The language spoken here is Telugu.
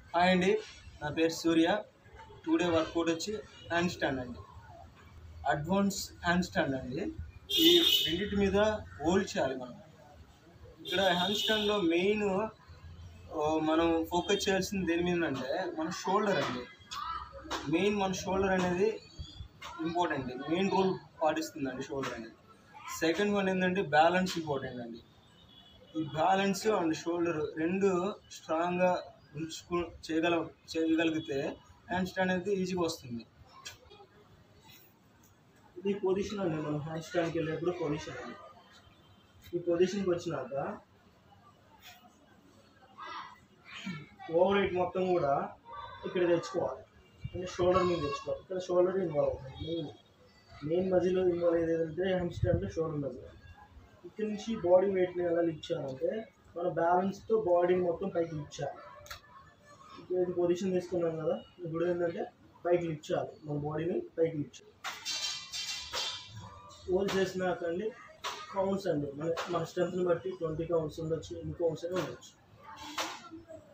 హాయ్ అండి నా పేరు సూర్య టుడే వర్కౌట్ వచ్చి హ్యాండ్ స్టాండ్ అండి అడ్వాన్స్ హ్యాండ్ స్టాండ్ అండి ఈ రెండింటి మీద హోల్డ్ చేయాలి మనం ఇక్కడ హ్యాండ్ స్టాండ్లో మెయిన్ మనం ఫోకస్ చేయాల్సింది దేని మీద అంటే మన షోల్డర్ అండి మెయిన్ మన షోల్డర్ అనేది ఇంపార్టెంట్ మెయిన్ రోల్ పాటిస్తుందండి షోల్డర్ అనేది సెకండ్ వన్ ఏంటంటే బ్యాలెన్స్ ఇంపార్టెంట్ అండి ఈ బ్యాలెన్స్ అండ్ షోల్డర్ రెండు స్ట్రాంగ్గా ఉంచుకు చేయగల చేయగలిగితే హ్యాండ్ స్టాండ్ అనేది ఈజీగా వస్తుంది ఇది పొజిషన్ అండి మనం హ్యాండ్ స్టాండ్కి వెళ్ళేప్పుడు పొజిషన్ అండి ఈ పొజిషన్కి వచ్చినాక ఓవర్ ఎయిట్ మొత్తం కూడా ఇక్కడ తెచ్చుకోవాలి అంటే షోల్డర్ మీద తెచ్చుకోవాలి ఇక్కడ షోల్డర్ ఇన్వాల్వ్ అవుతుంది మెయిన్ మెయిన్ మజిలో ఇన్వాల్వ్ అయ్యేది ఏంటంటే హ్యాండ్ స్టాండ్ షోల్డర్ మజిల్ ఇక్కడ నుంచి బాడీ వెయిట్ని ఎలా లిఫ్ట్ చేయాలంటే మన బ్యాలెన్స్తో బాడీని మొత్తం పైకి లిఫ్ట్ చేయాలి ఇప్పుడు ఇది పొజిషన్ తీసుకున్నాం కదా ఇప్పుడు ఏంటంటే పైకి లిఫ్ట్ చేయాలి మన బాడీని పైకి లిఫ్ట్ చేయాలి హోల్ చేసినాక అండి కౌంట్స్ అండి మన మన స్ట్రెంత్ని బట్టి ట్వంటీ కౌంట్స్ ఉండొచ్చు ఎన్ని కౌంట్స్ అయినా ఉండొచ్చు